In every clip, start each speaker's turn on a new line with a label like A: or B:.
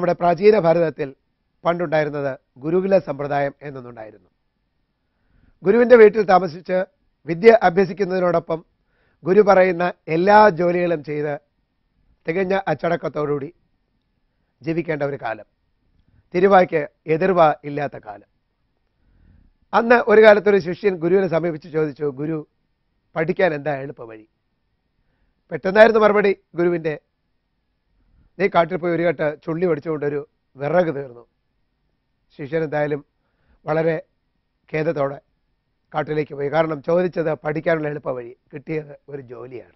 A: നമ്മുടെ പ്രാചീന ഭാരതത്തിൽ പണ്ടുണ്ടായിരുന്നത് ഗുരുകുല സമ്പ്രദായം എന്നൊന്നുണ്ടായിരുന്നു ഗുരുവിൻ്റെ വീട്ടിൽ താമസിച്ച് വിദ്യ അഭ്യസിക്കുന്നതിനോടൊപ്പം ഗുരു പറയുന്ന എല്ലാ ജോലികളും ചെയ്ത് തികഞ്ഞ അച്ചടക്കത്തോടുകൂടി ജീവിക്കേണ്ട ഒരു കാലം തിരുവായ്ക്ക് എതിർവ ഇല്ലാത്ത കാലം അന്ന് ഒരു കാലത്തൊരു ശിഷ്യൻ ഗുരുവിനെ സമീപിച്ച് ചോദിച്ചു ഗുരു പഠിക്കാൻ എന്താ എളുപ്പ വഴി പെട്ടെന്നായിരുന്നു മറുപടി ഗുരുവിൻ്റെ നീ കാട്ടിൽ പോയി ഒരു കെട്ട് ചുള്ളി ഒടിച്ചുകൊണ്ടൊരു വിറക് തീർന്നു ശിഷ്യൻ എന്തായാലും വളരെ ഖേദത്തോടെ കാട്ടിലേക്ക് പോയി കാരണം ചോദിച്ചത് പഠിക്കാനുള്ള എളുപ്പ വഴി കിട്ടിയത് ഒരു ജോലിയാണ്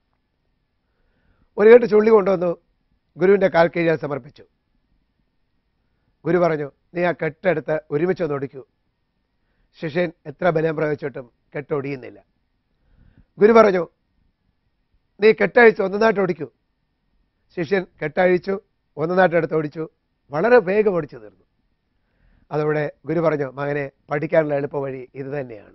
A: ഒരു കെട്ട് ചുള്ളി കൊണ്ടുവന്നു ഗുരുവിൻ്റെ കാൽ കീഴിൽ സമർപ്പിച്ചു ഗുരു പറഞ്ഞു നീ ആ കെട്ടെടുത്ത് ഒരുമിച്ച് ഒന്ന് ഒടിക്കൂ ശിഷ്യൻ എത്ര ബലം പ്രയോഗിച്ചിട്ടും കെട്ടൊടിയുന്നില്ല ഗുരു പറഞ്ഞു നീ കെട്ടഴിച്ച് ഒന്നായിട്ട് ഒടിക്കൂ ശിഷ്യൻ കെട്ടഴിച്ചു ഒന്നായിട്ട് എടുത്ത് ഓടിച്ചു വളരെ വേഗം ഓടിച്ചു തീർന്നു അതോടെ ഗുരു പറഞ്ഞു മകനെ പഠിക്കാനുള്ള എളുപ്പ വഴി ഇത് തന്നെയാണ്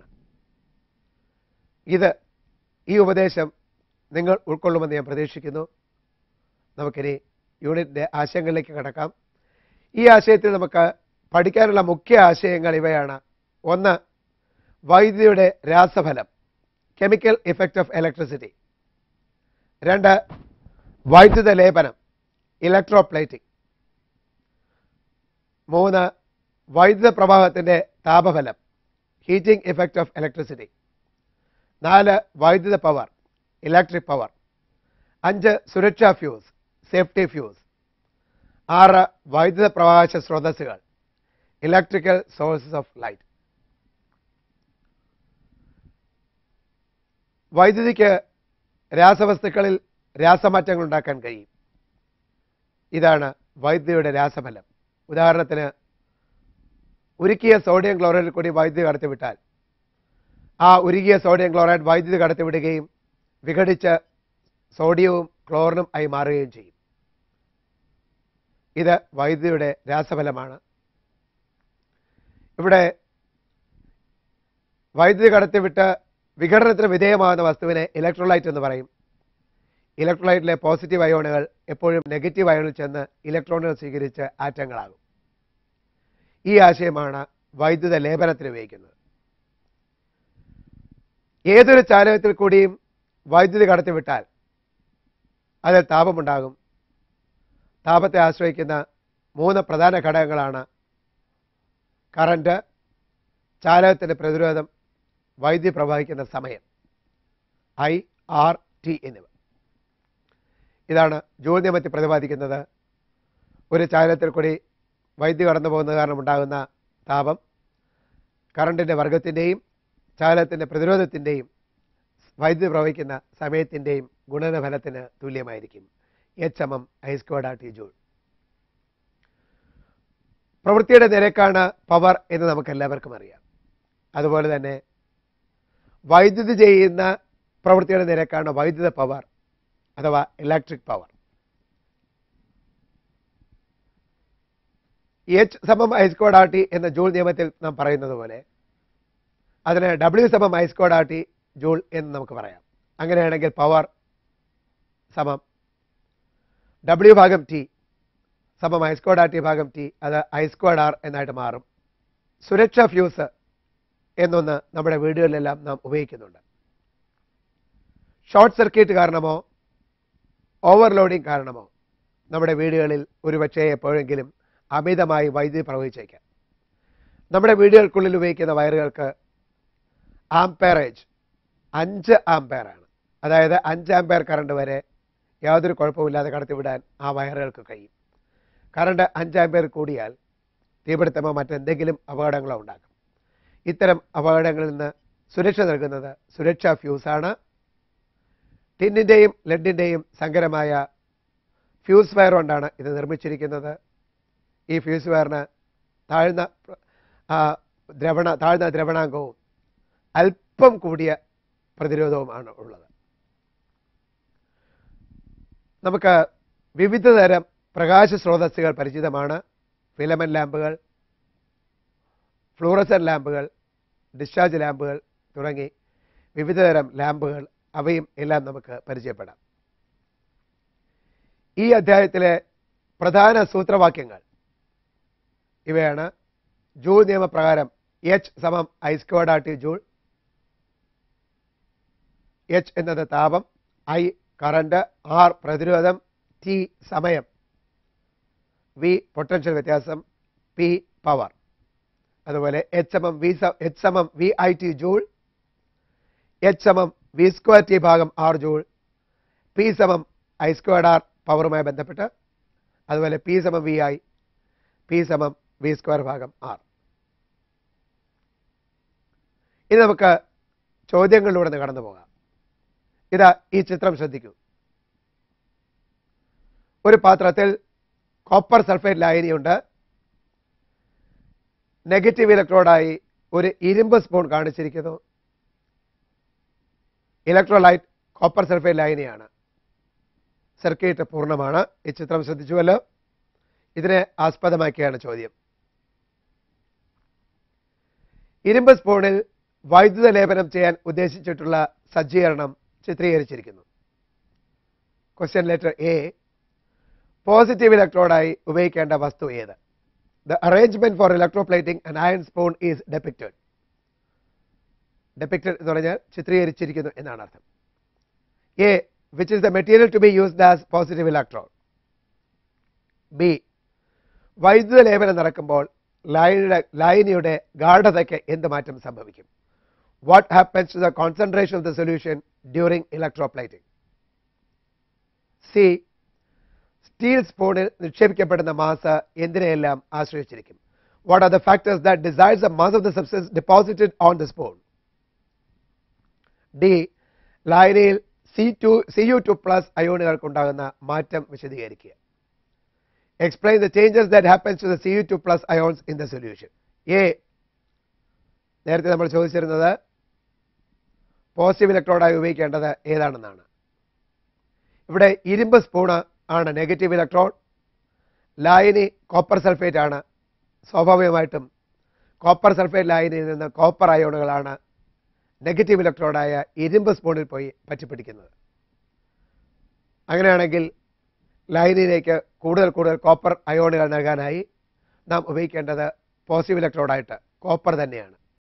A: ഇത് ഈ ഉപദേശം നിങ്ങൾ ഉൾക്കൊള്ളുമെന്ന് ഞാൻ പ്രതീക്ഷിക്കുന്നു നമുക്കിനി യൂണിറ്റിൻ്റെ ആശയങ്ങളിലേക്ക് കടക്കാം ഈ ആശയത്തിൽ നമുക്ക് പഠിക്കാനുള്ള മുഖ്യ ആശയങ്ങൾ ഇവയാണ് ഒന്ന് വൈദ്യുതിയുടെ രാസഫലം കെമിക്കൽ ഇഫക്റ്റ് ഓഫ് ഇലക്ട്രിസിറ്റി രണ്ട് വൈദ്യുത ലേപനം ഇലക്ട്രോപ്ലേറ്റിംഗ് മൂന്ന് വൈദ്യുത പ്രവാഹത്തിൻ്റെ താപഫലം ഹീറ്റിംഗ് ഇഫക്റ്റ് ഓഫ് ഇലക്ട്രിസിറ്റി നാല് വൈദ്യുത പവർ ഇലക്ട്രിക് പവർ അഞ്ച് സുരക്ഷാ ഫ്യൂസ് സേഫ്റ്റി ഫ്യൂസ് ആറ് വൈദ്യുത പ്രകാശ സ്രോതസ്സുകൾ ഇലക്ട്രിക്കൽ സോഴ്സസ് ഓഫ് ലൈറ്റ് വൈദ്യുതിക്ക് രാസവസ്തുക്കളിൽ രാസമാറ്റങ്ങൾ ഉണ്ടാക്കാൻ കഴിയും ഇതാണ് വൈദ്യുതിയുടെ രാസഫലം ഉദാഹരണത്തിന് ഉരുക്കിയ സോഡിയം ക്ലോറൈഡിൽ കൂടി വൈദ്യുതി കടത്തിവിട്ടാൽ ആ ഉരുകിയ സോഡിയം ക്ലോറൈഡ് വൈദ്യുതി കടത്തിവിടുകയും വിഘടിച്ച് സോഡിയവും ക്ലോറിനും ആയി മാറുകയും ചെയ്യും ഇത് വൈദ്യുതിയുടെ രാസഫലമാണ് ഇവിടെ വൈദ്യുതി കടത്തിവിട്ട് വിഘടനത്തിന് വിധേയമാകുന്ന വസ്തുവിനെ ഇലക്ട്രോലൈറ്റ് എന്ന് പറയും ഇലക്ട്രോലൈറ്റിലെ പോസിറ്റീവ് അയോണുകൾ എപ്പോഴും നെഗറ്റീവ് അയോണിൽ ചെന്ന് ഇലക്ട്രോണുകൾ സ്വീകരിച്ച് ആറ്റങ്ങളാകും ഈ ആശയമാണ് വൈദ്യുത ലേപനത്തിന് ഉപയോഗിക്കുന്നത് ഏതൊരു ചാലകത്തിൽ കൂടിയും വൈദ്യുതി കടത്തിവിട്ടാൽ അതിൽ താപമുണ്ടാകും താപത്തെ ആശ്രയിക്കുന്ന മൂന്ന് പ്രധാന ഘടകങ്ങളാണ് കറണ്ട് ചാലകത്തിൻ്റെ പ്രതിരോധം വൈദ്യുതി പ്രവഹിക്കുന്ന സമയം ഐ ആർ ടി എന്നിവ ഇതാണ് ജൂൾ നിയമത്തിൽ പ്രതിപാദിക്കുന്നത് ഒരു ചാലകത്തിൽ കൂടി വൈദ്യുതി കടന്നു പോകുന്നത് കാരണം ഉണ്ടാകുന്ന താപം കറണ്ടിൻ്റെ വർഗത്തിൻ്റെയും ചാലകത്തിൻ്റെ പ്രതിരോധത്തിൻ്റെയും വൈദ്യുതി പ്രവഹിക്കുന്ന സമയത്തിൻ്റെയും ഗുണനഫലത്തിന് തുല്യമായിരിക്കും എച്ച് എം എം I squared R T joule പ്രവൃത്തിയുടെ നിരക്കാണ് പവർ എന്ന് നമുക്ക് എല്ലാവർക്കും അറിയാം അതുപോലെ തന്നെ വൈദ്യുതി ചെയ്യുന്ന പ്രവൃത്തിയുടെ നിരക്കാണ് വൈദ്യുത പവർ അഥവാ ഇലക്ട്രിക് പവർ എച്ച് സമം ഐ സ്ക്വയർഡ് ആർ ടി എന്ന ജൂൾ നിയമത്തിൽ നാം പറയുന്നത് പോലെ അതിന് ഡബ്ല്യു സമം I squared R T joule എന്ന് നമുക്ക് പറയാം അങ്ങനെയാണെങ്കിൽ പവർ സമം ഡബ്ല്യു ഭാഗം ടി സമം ഐ സ്ക്വയർഡ് ആർ ടി ഭാഗം ടി അത് ഐ സ്ക്വയർഡ് ആർ എന്നായിട്ട് മാറും സുരക്ഷാ ഫ്യൂസ് എന്നൊന്ന് നമ്മുടെ വീടുകളിലെല്ലാം നാം ഉപയോഗിക്കുന്നുണ്ട് ഷോർട്ട് സർക്യൂട്ട് കാരണമോ ഓവർലോഡിംഗ് കാരണമോ നമ്മുടെ വീടുകളിൽ ഒരുപക്ഷെ എപ്പോഴെങ്കിലും അമിതമായി വൈദ്യുതി പ്രവഹിച്ചേക്കാം നമ്മുടെ വീടുകൾക്കുള്ളിൽ ഉപയോഗിക്കുന്ന വയറുകൾക്ക് ആംപേറേജ് അഞ്ച് ആംപയറാണ് അതായത് അഞ്ച് ആംപയർ കറണ്ട് വരെ യാതൊരു കുഴപ്പമില്ലാതെ കടത്തിവിടാൻ ആ വയറുകൾക്ക് കഴിയും കറണ്ട് അഞ്ച് ആംപയർ കൂടിയാൽ തീപിടുത്തമോ മറ്റെന്തെങ്കിലും അപകടങ്ങളോ ഉണ്ടാക്കും ഇത്തരം അപകടങ്ങളിൽ നിന്ന് സുരക്ഷ നൽകുന്നത് സുരക്ഷാ ഫ്യൂസാണ് ടിന്നിൻ്റെയും ലെഡിൻ്റെയും സങ്കരമായ ഫ്യൂസ് വയർ കൊണ്ടാണ് ഇത് നിർമ്മിച്ചിരിക്കുന്നത് ഈ ഫ്യൂസ് വയറിന് താഴ്ന്ന ആ, ദ്രവണ താഴ്ന്ന ദ്രവണാങ്കവും അല്പം കൂടിയ പ്രതിരോധവുമാണ് ഉള്ളത് നമുക്ക് വിവിധ തരം പ്രകാശ സ്രോതസ്സുകൾ പരിചിതമാണ് ഫിലമൻ ലാമ്പുകൾ ഫ്ലൂറസൻ ലാമ്പുകൾ ഡിസ്ചാർജ് ലാമ്പുകൾ തുടങ്ങി വിവിധ തരം ലാമ്പുകൾ അവയും എല്ലാം നമുക്ക് പരിചയപ്പെടാം ഈ അധ്യായത്തിലെ പ്രധാന സൂത്രവാക്യങ്ങൾ ഇവയാണ് ജൂൾ നിയമപ്രകാരം എച്ച് സമം I squared R T joule H എന്നത് താപം ഐ കറണ്ട് ആർ പ്രതിരോധം ടി സമയം വി പൊട്ടൻഷ്യൽ വ്യത്യാസം പി പവർ അതുപോലെ എച്ച് സമം വി എച്ച് സമം V I T joule H സമം വി സ്ക്വയർ ടി ഭാഗം ആർ ജൂൾ പി സമം ഐ സ്ക്വയർഡ് ആർ പവറുമായി ബന്ധപ്പെട്ട് അതുപോലെ പി സമം വി ഐ പി സമം വി സ്ക്വയർ ഭാഗം ആർ ഇനി നമുക്ക് ചോദ്യങ്ങളിലൂടെ ഒന്ന് കടന്നു പോകാം ഇതാ ഈ ചിത്രം ശ്രദ്ധിക്കൂ ഒരു പാത്രത്തിൽ കോപ്പർ സൾഫേറ്റ് ലായനിയുണ്ട് നെഗറ്റീവ് ഇലക്ട്രോഡായി ഒരു ഇരുമ്പ് സ്പൂൺ കാണിച്ചിരിക്കുന്നു ഇലക്ട്രോലൈറ്റ് കോപ്പർ സൾഫേറ്റ് ലായനിയാണ് സർക്യൂട്ട് പൂർണ്ണമാണ് ഈ ചിത്രം ശ്രദ്ധിച്ചുവല്ലോ ഇതിനെ ആസ്പദമാക്കിയാണ് ചോദ്യം ഇരുമ്പ് സ്പൂണിൽ വൈദ്യുത ലേപനം ചെയ്യാൻ ഉദ്ദേശിച്ചിട്ടുള്ള സജ്ജീകരണം ചിത്രീകരിച്ചിരിക്കുന്നു ക്വസ്റ്റ്യൻ ലെറ്റർ എ പോസിറ്റീവ് ഇലക്ട്രോഡായി ഉപയോഗിക്കേണ്ട വസ്തു ഏത് the arrangement for electroplating and iron spoon is depicted depicted എന്ന് പറഞ്ഞാൽ ചിത്രീകരിച്ചിരിക്കുന്നു എന്നാണ് അർത്ഥം A which is the material to be used as positive electrode B വൈദ്യുത ലേപനം നടക്കുമ്പോൾ ലൈനിയുടെ ലൈനിയുടെ ഗാഠതയ്ക്ക് എന്ത് മാറ്റം സംഭവിക്കും what happens to the concentration of the solution during electroplating C steel സ്പൂണിൽ നിക്ഷേപിക്കപ്പെടുന്ന മാസ് എന്തിനെയെല്ലാം ആശ്രയിച്ചിരിക്കും what are the factors that decides the mass of the substance deposited on the spoon D ലായനിയിൽ C two C U two plus അയോണുകൾക്കുണ്ടാകുന്ന മാറ്റം വിശദീകരിക്കുക explain the changes that happens to the C U two plus ions in the solution A നേരത്തെ നമ്മൾ ചോദിച്ചിരുന്നത് positive ഇലക്ട്രോഡായി ഉപയോഗിക്കേണ്ടത് ഏതാണെന്നാണ് ഇവിടെ ഇരുമ്പ് സ്പൂണ് ആണ് നെഗറ്റീവ് ഇലക്ട്രോഡ് ലായനി കോപ്പർ സൾഫേറ്റ് ആണ് സ്വാഭാവികമായിട്ടും കോപ്പർ സൾഫേറ്റ് ലായനിയിൽ നിന്ന് കോപ്പർ അയോണുകളാണ് നെഗറ്റീവ് ഇലക്ട്രോഡായ ഇരുമ്പ് സ്പൂണിൽ പോയി പറ്റിപ്പിടിക്കുന്നത് അങ്ങനെയാണെങ്കിൽ ലൈനിലേക്ക് കൂടുതൽ കൂടുതൽ കോപ്പർ അയോണുകൾ നൽകാനായി നാം ഉപയോഗിക്കേണ്ടത് പോസിറ്റീവ് ഇലക്ട്രോഡായിട്ട് കോപ്പർ തന്നെയാണ്